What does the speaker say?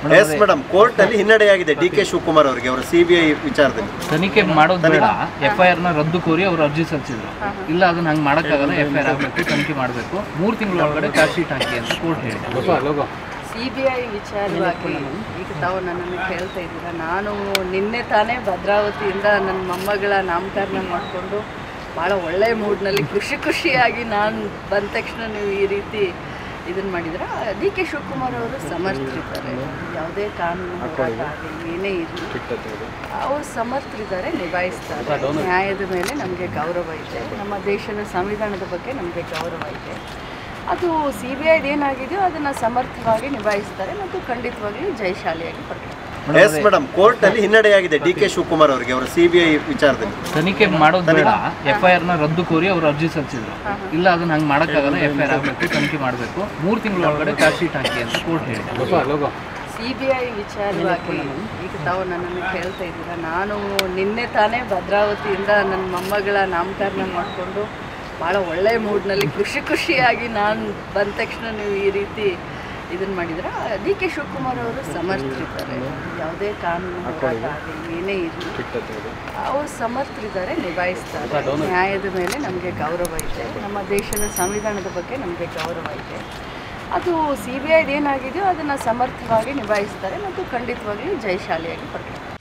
yes madam court ಅಲ್ಲಿ ಹಿನ್ನಡೆಯಾಗಿದೆ D K Shivakumar ಅವರಿಗೆ ಅವರ ಸಿಬಿಐ ವಿಚಾರದಲ್ಲಿ ತನಿಖೆ ಮಾಡೋದು ಬೇಡ ಎಫ್ ಐ ಆರ್ನ ರದ್ದು ಕೋರಿ ಅವರು ಅರ್ಜಿ ಸಲ್ಲಿಸಿದ್ರು ಇಲ್ಲ ಅದನ್ನ ಹಂಗೆ ಮಾಡೋಕ್ಕಾಗಲ್ಲ ಎಫ್ ಐ ಆರ್ ಆಗಬೇಕು ತನಿಖೆ ಮಾಡಬೇಕು ಮೂರು ತಿಂಗಳ ಒಳಗಡೆ ಚಾರ್ಜ್ ಶೀಟ್ ಹಾಕಿ ಅಂತ ಕೋರ್ಟ್ ಹೇಳಿದ್ರು ಸಿ ಬಿ ಐ ವಿಚಾರವಾಗಿ ಈಗ ತಾವು ನನ್ನನ್ನು ಕೇಳ್ತಾ ಇದ್ದೀರಾ ನಾನು ನಿನ್ನೆ ತಾನೇ ಭದ್ರಾವತಿಯಿಂದ ನನ್ನ ಮೊಮ್ಮಗಳ ನಾಮಕರಣ ಮಾಡಿಕೊಂಡು ಭಾಳ ಒಳ್ಳೆಯ ಮೂಡ್ನಲ್ಲಿ ಖುಷಿ ಖುಷಿಯಾಗಿ ನಾನು ಬಂದ ತಕ್ಷಣ ನೀವು ಈ ರೀತಿ ಇದನ್ನು ಮಾಡಿದ್ರೆ ಡಿ ಕೆ ಶಿವಕುಮಾರ್ ಅವರು ಸಮರ್ಥರಿದ್ದಾರೆ ಯಾವುದೇ ಕಾನೂನು ಹೋರಾಟ ಆಗಲಿ ಏನೇ ಇರಲಿ ಅವರು ಸಮರ್ಥರಿದ್ದಾರೆ ನಿಭಾಯಿಸ್ತಾರೆ ನ್ಯಾಯದ ಮೇಲೆ ನಮಗೆ ಗೌರವ ಇದೆ ನಮ್ಮ ದೇಶದ ಸಂವಿಧಾನದ ಬಗ್ಗೆ ನಮಗೆ ಗೌರವ ಇದೆ ಅದು ಸಿ ಬಿ ಐದು ಏನಾಗಿದೆಯೋ ಅದನ್ನು ಸಮರ್ಥವಾಗಿ ನಿಭಾಯಿಸ್ತಾರೆ ಮತ್ತು ಖಂಡಿತವಾಗಿಯೂ ಜಯಶಾಲಿಯಾಗಿ ಪಡ್ತಾರೆ ಎಸ್ ಮೇಡಮ್ ಕೋರ್ಟ್ ಅಲ್ಲಿ ಹಿನ್ನಡೆಯಾಗಿದೆ ಡಿ ಕೆ ಶಿವಕುಮಾರ್ ಅವರಿಗೆ ಅವರ ಸಿಬಿಐ ವಿಚಾರದಲ್ಲಿ ತನಿಖೆ ಮಾಡೋದು ಬೇಡ ಎಫ್ ಐ ಆರ್ನ ರದ್ದು ಕೋರಿ ಅವರು ಅರ್ಜಿ ಸಲ್ಲಿಸಿದ್ರು ಇಲ್ಲ ಅದನ್ನ ಹಂಗೆ ಮಾಡೋಕ್ಕಾಗಲ್ಲ ಎಫ್ ಐ ಆರ್ ಆಗಬೇಕು ತನಿಖೆ ಮಾಡಬೇಕು ಮೂರು ತಿಂಗಳ ಒಳಗಡೆ ಚಾರ್ಜ್ ಶೀಟ್ ಹಾಕಿ ಅಂತ ಕೋರ್ಟ್ ಹೇಳಿದ್ರು ಸಿ ಬಿ ಐ ವಿಚಾರವಾಗಿ ಈಗ ತಾವು ನನ್ನನ್ನು ಕೇಳ್ತಾ ಇದ್ದೀರಾ ನಾನು ನಿನ್ನೆ ತಾನೇ ಭದ್ರಾವತಿಯಿಂದ ನನ್ನ ಮೊಮ್ಮಗಳ ನಾಮಕರಣ ಮಾಡಿಕೊಂಡು ಭಾಳ ಒಳ್ಳೆಯ ಮೂಡ್ನಲ್ಲಿ ಖುಷಿ ಖುಷಿಯಾಗಿ ನಾನು ಬಂದ ತಕ್ಷಣ ನೀವು ಈ ರೀತಿ ಇದನ್ನು ಮಾಡಿದ್ರೆ ಡಿ ಕೆ ಶಿವಕುಮಾರ್ ಅವರು ಸಮರ್ಥರಿದ್ದಾರೆ ಯಾವುದೇ ಕಾನೂನು ಹೋರಾಟ ಆಗಲಿ ಏನೇ ಇರಲಿ ಅವರು ಸಮರ್ಥರಿದ್ದಾರೆ ನಿಭಾಯಿಸ್ತಾರೆ ನ್ಯಾಯದ ಮೇಲೆ ನಮಗೆ ಗೌರವ ಇದೆ ನಮ್ಮ ದೇಶದ ಸಂವಿಧಾನದ ಬಗ್ಗೆ ನಮಗೆ ಗೌರವ ಇದೆ ಅದು ಸಿ ಬಿ ಐದು ಏನಾಗಿದೆಯೋ ಅದನ್ನು ಸಮರ್ಥವಾಗಿ ನಿಭಾಯಿಸ್ತಾರೆ ಮತ್ತು ಖಂಡಿತವಾಗಿಯೂ ಜಯಶಾಲಿಯಾಗಿ ಪಡ್ತಾರೆ